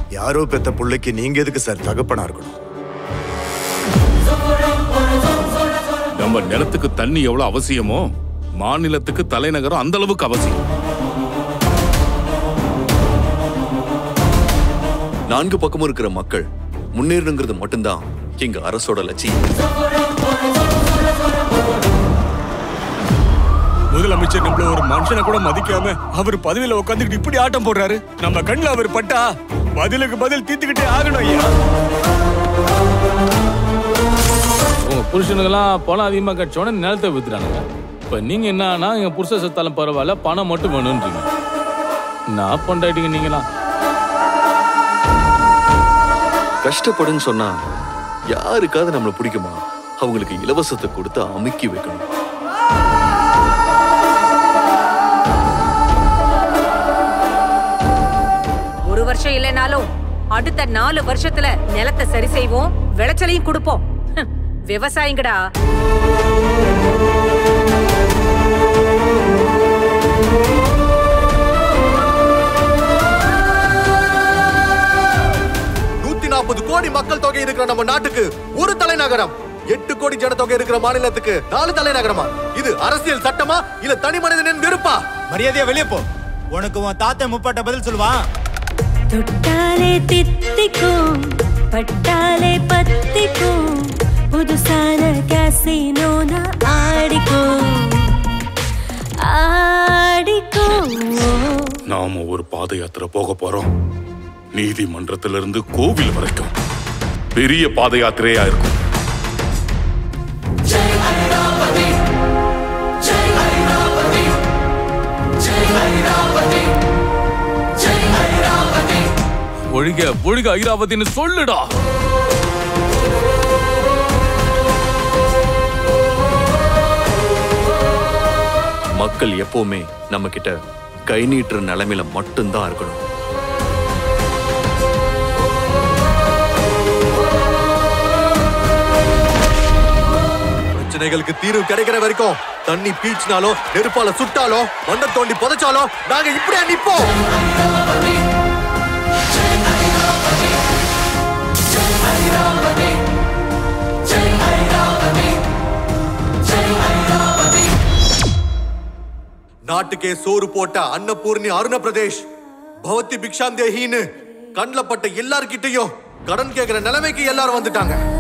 யாரோ பெத்த புள்ளைக்கு நீங்க எதுக்கு சார் தகப்பனா இருக்கணும் நம்ம நிலத்துக்கு தண்ணி எவ்வளவு அவசியமோ மாநிலத்துக்கு தலைநகரம் அந்த அளவுக்கு அவசியம் நான்கு பக்கமும் இருக்கிற மக்கள் முன்னேறணுங்கிறது மட்டும்தான் எங்க அரசோட லட்சியம் முதலமைச்சர் நம்மள ஒரு மனுஷனை கூட மதிக்காம அவர் பதவியில உட்காந்துக்கிட்டு இப்படி ஆட்டம் போடுறாரு நம்ம கண்ணுல அவர் பட்டா பதிலுக்கு பதில் தீர்த்துக்கிட்டே ஆகணும் ஐயா உங்க புருஷனுக்கெல்லாம் பணம் அதிகமாக கட்சோட நிலத்தை வித்துறானுங்க இப்போ நீங்க என்னன்னா எங்க புருஷ செத்தாலும் பரவாயில்ல பணம் மட்டும் வேணும்ன்றீங்க நான் பொண்டாட்டிங்க நீங்களா கஷ்டப்படுன்னு சொன்னா யாருக்காவது நம்மள பிடிக்குமா அவங்களுக்கு இலவசத்தை கொடுத்து அமுக்கி வைக்கணும் ஒரு வருஷம் இல்லைனாலும் அடுத்த நாலு வருஷத்துல நிலத்தை சரி செய்வோம் விளைச்சலையும் கொடுப்போம் ஹம், விவசாயிங்கடா நூத்தி நாற்பது கோடி மக்கள் தொகை இருக்கிற நம்ம நாட்டுக்கு ஒரு தலைநகரம் எட்டு கோடி ஜனத்தொகை இருக்கிற மாநிலத்துக்கு நாலு தலைநகரமா இது அரசியல் சட்டமா இல்ல தனி மனிதனின் விருப்பா மரியாதையா வெளியே போ உனக்கு உன் தாத்தா முப்பாட்ட பதில் சொல்லுவான் தொட்டாலே தித்திக்கும் பட்டாலே பத்திக்கும் புதுசான கேசினோன ஆடிக்கும் ஆடிக்கும் நாம ஒரு பாத யாத்திரை போக போறோம் நீதிமன்றத்திலிருந்து கோவில் வரைக்கும் பெரிய பாத யாத்திரையா இருக்கும் ஒழிக ஒழிக ஐராவதின்னு சொல்லுடா மக்கள் எப்பவுமே நம்ம கிட்ட கை நீட்டுற நிலைமையில மட்டும்தான் இருக்கணும் பிரச்சனைகளுக்கு தீர்வு கிடைக்கிற வரைக்கும் தண்ணி பீச்சினாலோ நெருப்பால சுட்டாலோ மண்ணை தோண்டி புதைச்சாலோ நாங்க இப்படியே நிப்போம் நாட்டுக்கே சோறு போட்ட அன்னபூர்ணி அருண பிரதேஷ் பவதி பிக்ஷாந்தேஹின்னு கண்ணில் பட்ட எல்லார்கிட்டயும் கடன் கேட்கிற நிலைமைக்கு எல்லாரும் வந்துட்டாங்க